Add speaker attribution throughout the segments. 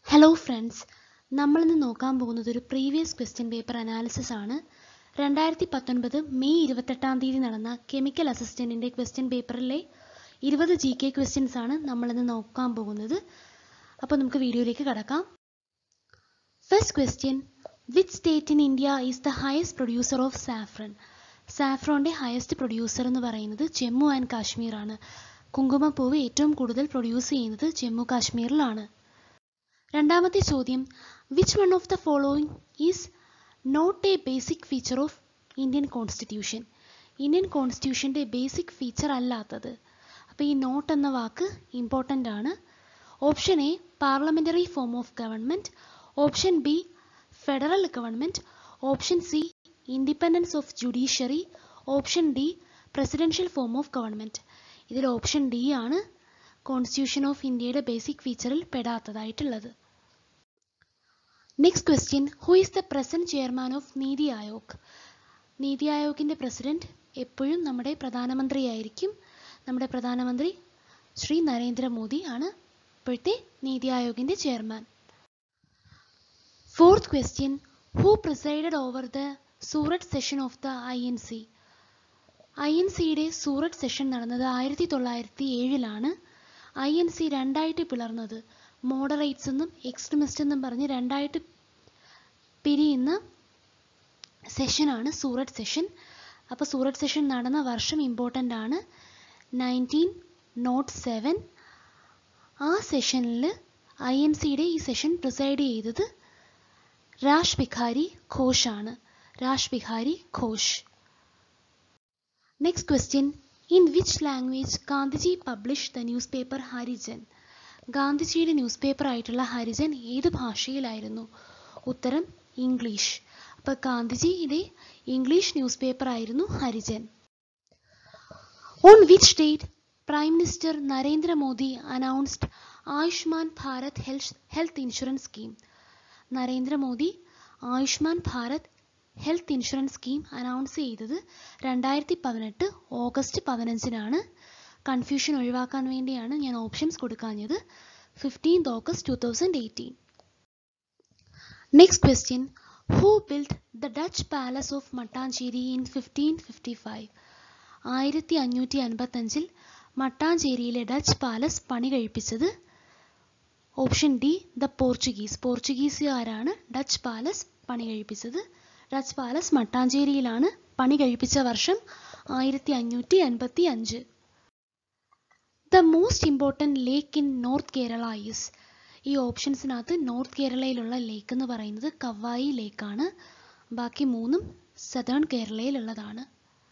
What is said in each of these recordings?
Speaker 1: hello friends നമ്മളിന്ന് നോക്കാൻ പോകുന്നത് ഒരു പ്രീവിയസ് ക്വസ്റ്റ്യൻ പേപ്പർ അനാലിസിസ് ആണ് രണ്ടായിരത്തി പത്തൊൻപത് മെയ് ഇരുപത്തെട്ടാം തീയതി നടന്ന കെമിക്കൽ അസിസ്റ്റൻറ്റിൻ്റെ ക്വസ്റ്റ്യൻ പേപ്പറിലെ ഇരുപത് ജി കെ ക്വസ്റ്റ്യൻസ് ആണ് നമ്മളിന്ന് നോക്കാൻ പോകുന്നത് അപ്പോൾ നമുക്ക് വീഡിയോയിലേക്ക് കടക്കാം first question which state in India is the highest producer of saffron സാഫ്രോണിൻ്റെ ഹയസ്റ്റ് പ്രൊഡ്യൂസർ എന്ന് പറയുന്നത് ജമ്മു ആൻഡ് കാശ്മീർ ആണ് കുങ്കുമപ്പൂവ് ഏറ്റവും കൂടുതൽ പ്രൊഡ്യൂസ് ചെയ്യുന്നത് ജമ്മു കാശ്മീരിലാണ് രണ്ടാമത്തെ ചോദ്യം which one of the following is not a basic feature of Indian constitution Indian കോൺസ്റ്റിറ്റ്യൂഷൻ്റെ ബേസിക് ഫീച്ചർ അല്ലാത്തത് അപ്പോൾ ഈ നോട്ട് എന്ന വാക്ക് ഇമ്പോർട്ടൻ്റ് ആണ് option A parliamentary form of government option B federal government option C independence of judiciary option D presidential form of government ഇതിൽ option D ആണ് constitution of ഇന്ത്യയുടെ ബേസിക് ഫീച്ചറിൽ പെടാത്തതായിട്ടുള്ളത് next question who is the present chairman of Niti Aayog നീതി ആയോഗിൻ്റെ president എപ്പോഴും നമ്മുടെ പ്രധാനമന്ത്രിയായിരിക്കും നമ്മുടെ പ്രധാനമന്ത്രി ശ്രീ നരേന്ദ്രമോദി ആണ് ഇപ്പോഴത്തെ നീതി ആയോഗിൻ്റെ chairman fourth question who presided over the Surat session of the I N C I N സിയുടെ സൂററ്റ് സെഷൻ നടന്നത് ആയിരത്തി തൊള്ളായിരത്തി ഏഴിലാണ് ഐ എൻ സി രണ്ടായിട്ട് പിളർന്നത് മോഡറേറ്റ്സ് എന്നും എക്സ്ട്രീമിസ്റ്റ് എന്നും പറഞ്ഞ് രണ്ടായിട്ട് പിരിയുന്ന സെഷനാണ് സൂററ്റ് സെഷൻ അപ്പോൾ സൂററ്റ് സെഷൻ നടന്ന വർഷം ഇമ്പോർട്ടൻ്റ് ആണ് നയൻറ്റീൻ നോട്ട് സെവൻ ആ സെഷനിൽ ഐ എൻ സിയുടെ ഈ സെഷൻ പ്രിസൈഡ് ചെയ്തത് രാജ് ബിഹാരി ഘോഷ് ആണ് Raj Bihari Ghosh next question in which language Gandhiji publish the newspaper Harijan ഗാന്ധിജിയുടെ ന്യൂസ് പേപ്പർ ആയിട്ടുള്ള ഹരിജൻ ഏത് ഭാഷയിലായിരുന്നു ഉത്തരം ഇംഗ്ലീഷ് അപ്പോൾ ഗാന്ധിജിയുടെ ഇംഗ്ലീഷ് ന്യൂസ് പേപ്പർ ആയിരുന്നു Harijan on which date prime minister Narendra Modi announced Ayushman Bharat health health insurance scheme Narendra Modi Ayushman Bharat health insurance scheme announce ചെയ്തത് രണ്ടായിരത്തി പതിനെട്ട് ഓഗസ്റ്റ് പതിനഞ്ചിനാണ് കൺഫ്യൂഷൻ ഒഴിവാക്കാൻ വേണ്ടിയാണ് ഞാൻ ഓപ്ഷൻസ് കൊടുക്കാഞ്ഞത് fifteenth August two thousand eighteen next question who build the Dutch palace of Mattancherry in fifteen fifty five ആയിരത്തി അഞ്ഞൂറ്റി അൻപത്തഞ്ചിൽ മട്ടാഞ്ചേരിയിലെ ഡച്ച് പാലസ് പണി കഴിപ്പിച്ചത് ഓപ്ഷൻ ഡി ദ പോർച്ചുഗീസ് പോർച്ചുഗീസുകാരാണ് ഡച്ച് പാലസ് പണി കഴിപ്പിച്ചത് ഡച്ച് പാലസ് മട്ടാഞ്ചേരിയിലാണ് പണി കഴിപ്പിച്ച വർഷം ആയിരത്തി അഞ്ഞൂറ്റി അൻപത്തി അഞ്ച് the most important lake in north Kerala is ഈ ഓപ്ഷൻസിനകത്ത് നോർത്ത് കേരളയിലുള്ള ലേക്ക് എന്ന് പറയുന്നത് കവായി ലേക്കാണ് ബാക്കി മൂന്നും സദേൺ കേരളയിലുള്ളതാണ്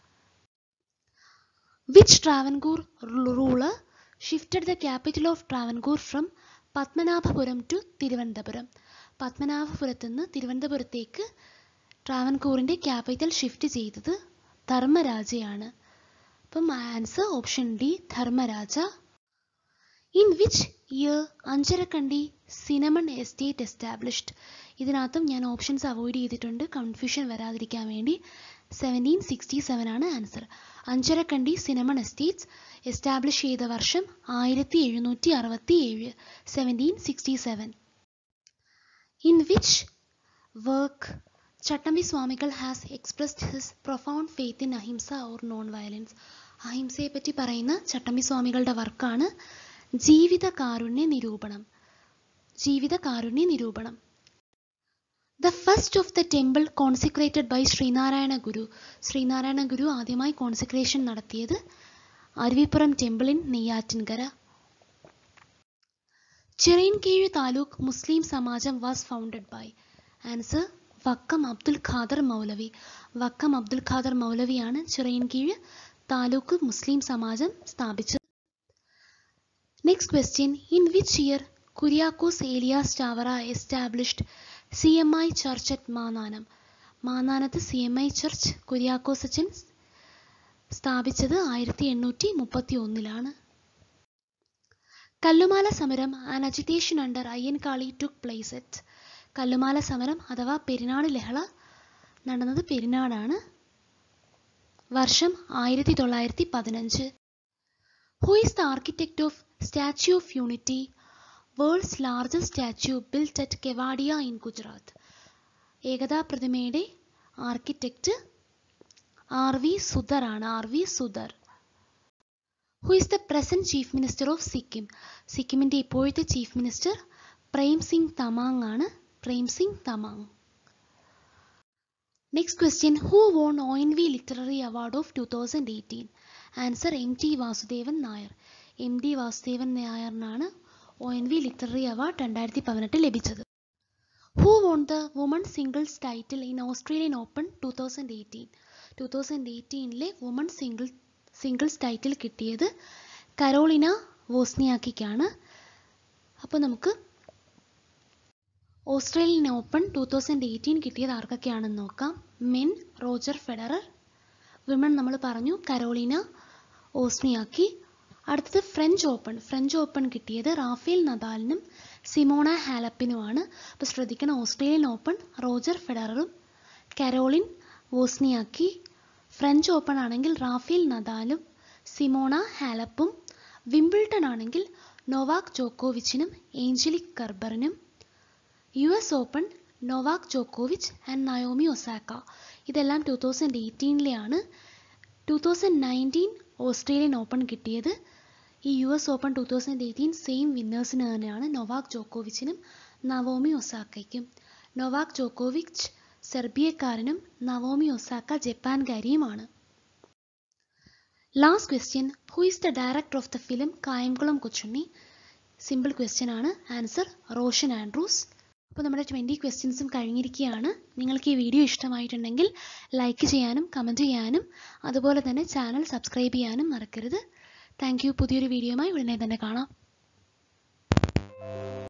Speaker 1: which Travancore ruler shifted the capital of Travancore from Padmanabhapuram to Thiruvananthapuram പത്മനാഭപുരത്ത് നിന്ന് തിരുവനന്തപുരത്തേക്ക് ട്രാവൻകൂറിൻ്റെ ക്യാപിറ്റൽ ഷിഫ്റ്റ് ചെയ്തത് ധർമ്മരാജയാണ് അപ്പം answer option D Dharmaraja in which year Anjarakandy cinnamon estate established ഇതിനകത്തും ഞാൻ ഓപ്ഷൻസ് അവോയ്ഡ് ചെയ്തിട്ടുണ്ട് കൺഫ്യൂഷൻ വരാതിരിക്കാൻ വേണ്ടി സെവൻറ്റീൻ സിക്സ്റ്റി സെവൻ ആണ് answer Anjarakandy cinnamon estates establish ചെയ്ത വർഷം ആയിരത്തി എഴുന്നൂറ്റി അറുപത്തി ഏഴ് seventeen sixty seven in which work Chattampi Swamikal has expressed his profound faith in ahimsa or non violence അഹിംസയെ പറ്റി പറയുന്ന ചട്ടമ്പി സ്വാമികളുടെ വർക്കാണ് ജീവിത കാരുണ്യ നിരൂപണം Jeevitha Karunya Nirupanam the first of the temple consecrated by Sree Narayana Guru Sree Narayana Guru ആദ്യമായി കോൺസിക്രേഷൻ നടത്തിയത് Aruvippuram temple in Neyyattinkara Chirayinkeezh taluk Muslim Samajam was founded by answer Vakkom Abdul Khader Moulavi Vakkom Abdul Khader മൗലവിയാണ് ചിറയൻകീഴ് താലൂക്ക് മുസ്ലിം സമാജം സ്ഥാപിച്ചത് next question in which year Kuriakose Elias Chavara established C M I church at Mannanam മാനാനത്ത് C M I church Kuriakose അച്ചൻ സ്ഥാപിച്ചത് ആയിരത്തി എണ്ണൂറ്റി മുപ്പത്തി ഒന്നിലാണ് കല്ലുമാല സമരം an agitation under Ayyankali took place at Kallumala സമരം അഥവാ പെരിനാട് ലഹള നടന്നത് പെരിനാടാണ് വർഷം ആയിരത്തി തൊള്ളായിരത്തി പതിനഞ്ച് who is the architect of statue of unity world's largest statue built at Kevadia in Gujarat ഏകതാ പ്രതിമയുടെ ആർക്കിടെക്റ്റ് ആർ വി സുധർ ആണ് R V Sutar who is the present chief minister of Sikkim സിക്കിമിന്റെ ഇപ്പോഴത്തെ ചീഫ് മിനിസ്റ്റർ പ്രേം സിംഗ് തമാങ് ആണ് Prem Singh Tamang next question who won O N V literary award of two thousand eighteen answer M T Vasudevan Nair M D Vasudevan നായറിനാണ് O N V literary award രണ്ടായിരത്തി പതിനെട്ട് ലഭിച്ചത് who won the woman singles title in Australian open two thousand eighteen two thousand എയ്റ്റീനിലെ woman single singles title കിട്ടിയത് Karolina വോസ്നിയാക്കിക്കാണ് അപ്പോൾ നമുക്ക് Australian open two thousand eighteen കിട്ടിയത് ആർക്കൊക്കെയാണെന്ന് നോക്കാം മെൻ റോജർ ഫെഡറർ വിമൺ നമ്മൾ പറഞ്ഞു കരോളിന ഓസ്നിയാക്കി അടുത്തത് ഫ്രഞ്ച് ഓപ്പൺ ഫ്രഞ്ച് ഓപ്പൺ കിട്ടിയത് റാഫേൽ നദാലിനും സിമോണ ഹാലപ്പിനുമാണ് അപ്പോൾ ശ്രദ്ധിക്കണം ഓസ്ട്രേലിയൻ ഓപ്പൺ റോജർ ഫെഡററും കരോളിൻ വോസ്നിയാക്കി ഫ്രഞ്ച് ഓപ്പൺ ആണെങ്കിൽ റാഫേൽ നദാലും സിമോണ ഹാലപ്പും വിംബിൾട്ടൺ ആണെങ്കിൽ നൊവാക് ജോക്കോവിച്ചിനും ഏഞ്ചലിക് കർബറിനും യു എസ് ഓപ്പൺ നൊവാക് ജോക്കോവിച്ച് ആൻഡ് നയോമി ഒസാക്ക ഇതെല്ലാം ടു തൗസൻഡ് എയ്റ്റീനിലെയാണ് two thousand nineteen Australian open കിട്ടിയത് ഈ U S open two thousand eighteen same വിന്നേഴ്സിന് തന്നെയാണ് നൊവാക് ജോക്കോവിച്ചിനും നവോമി ഒസാക്കയ്ക്കും നൊവാക് ജോക്കോവിച്ച് സെർബിയക്കാരനും നവോമി ഒസാക്ക ജപ്പാൻകാരിയുമാണ് last question who is the director of the film Kayamkulam Kochunni simple question ആണ് ആൻസർ റോഷൻ ആൻഡ്രൂസ് അപ്പോൾ നമ്മുടെ ട്വൻറ്റി ക്വസ്റ്റ്യൻസും കഴിഞ്ഞിരിക്കുകയാണ് നിങ്ങൾക്ക് ഈ വീഡിയോ ഇഷ്ടമായിട്ടുണ്ടെങ്കിൽ ലൈക്ക് ചെയ്യാനും കമൻറ്റ് ചെയ്യാനും അതുപോലെ തന്നെ ചാനൽ സബ്സ്ക്രൈബ് ചെയ്യാനും മറക്കരുത് താങ്ക് യു പുതിയൊരു വീഡിയോയുമായി ഉടനെ തന്നെ കാണാം